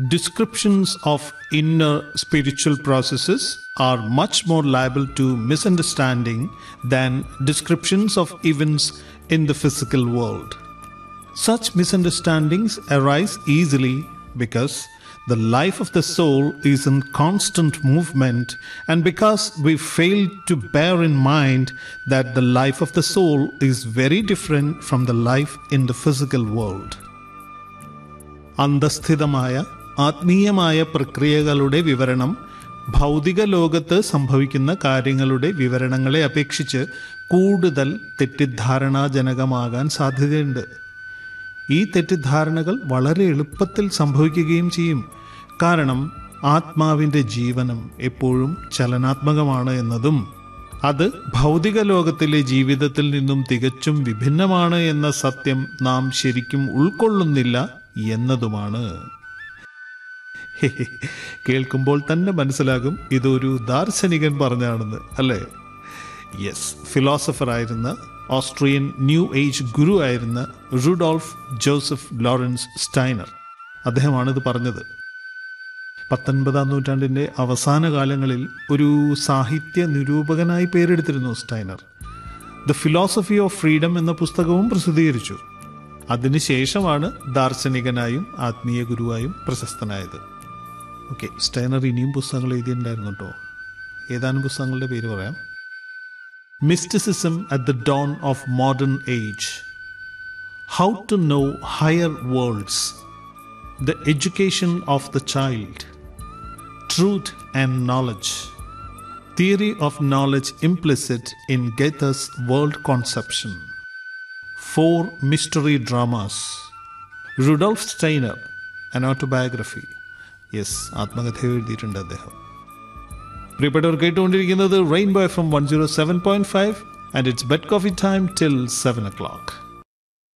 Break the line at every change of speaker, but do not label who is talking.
descriptions of inner spiritual processes are much more liable to misunderstanding than descriptions of events in the physical world. Such misunderstandings arise easily because the life of the soul is in constant movement and because we fail to bear in mind that the life of the soul is very different from the life in the physical world. അന്തസ്ഥിതമായ ആത്മീയമായ പ്രക്രിയകളുടെ വിവരണം ഭൗതിക ലോകത്ത് സംഭവിക്കുന്ന കാര്യങ്ങളുടെ വിവരണങ്ങളെ അപേക്ഷിച്ച് കൂടുതൽ തെറ്റിദ്ധാരണാജനകമാകാൻ സാധ്യതയുണ്ട് ഈ തെറ്റിദ്ധാരണകൾ വളരെ എളുപ്പത്തിൽ സംഭവിക്കുകയും ചെയ്യും കാരണം ആത്മാവിൻ്റെ ജീവനം എപ്പോഴും ചലനാത്മകമാണ് എന്നതും അത് ഭൗതിക ലോകത്തിലെ ജീവിതത്തിൽ നിന്നും തികച്ചും വിഭിന്നമാണ് എന്ന സത്യം നാം ശരിക്കും ഉൾക്കൊള്ളുന്നില്ല എന്നതുമാണ് കേൾക്കുമ്പോൾ തന്നെ മനസ്സിലാകും ഇതൊരു ദാർശനികൻ പറഞ്ഞാണെന്ന് അല്ലേ യെസ് ഫിലോസഫർ ആയിരുന്ന ഓസ്ട്രിയൻ ന്യൂ ഏജ് ഗുരു ആയിരുന്ന റുഡോൾഫ് ജോസഫ് ലോറൻസ് സ്റ്റൈനർ അദ്ദേഹമാണിത് പറഞ്ഞത് പത്തൊൻപതാം നൂറ്റാണ്ടിൻ്റെ അവസാന കാലങ്ങളിൽ ഒരു സാഹിത്യ നിരൂപകനായി പേരെടുത്തിരുന്നു Steiner the philosophy of freedom എന്ന പുസ്തകവും പ്രസിദ്ധീകരിച്ചു അതിനുശേഷമാണ് ദാർശനികനായും ആത്മീയ ഗുരുവായും പ്രശസ്തനായത് ഓക്കെ സ്റ്റൈനർ ഇനിയും പുസ്തകങ്ങൾ എഴുതിയിട്ടുണ്ടായിരുന്നു കേട്ടോ ഏതാനും പുസ്തകങ്ങളുടെ പേര് പറയാം mysticism at the dawn of modern age how to know higher worlds the education of the child truth and knowledge theory of knowledge implicit in Goethe's world conception four mystery dramas Rudolf Steiner an autobiography yes ആത്മകഥ എഴുതിയിട്ടുണ്ട് അദ്ദേഹം പ്രിയപ്പെട്ടവർ കേട്ടുകൊണ്ടിരിക്കുന്നത് rainbow F M one zero seven point five and it's bed coffee time till seven O clock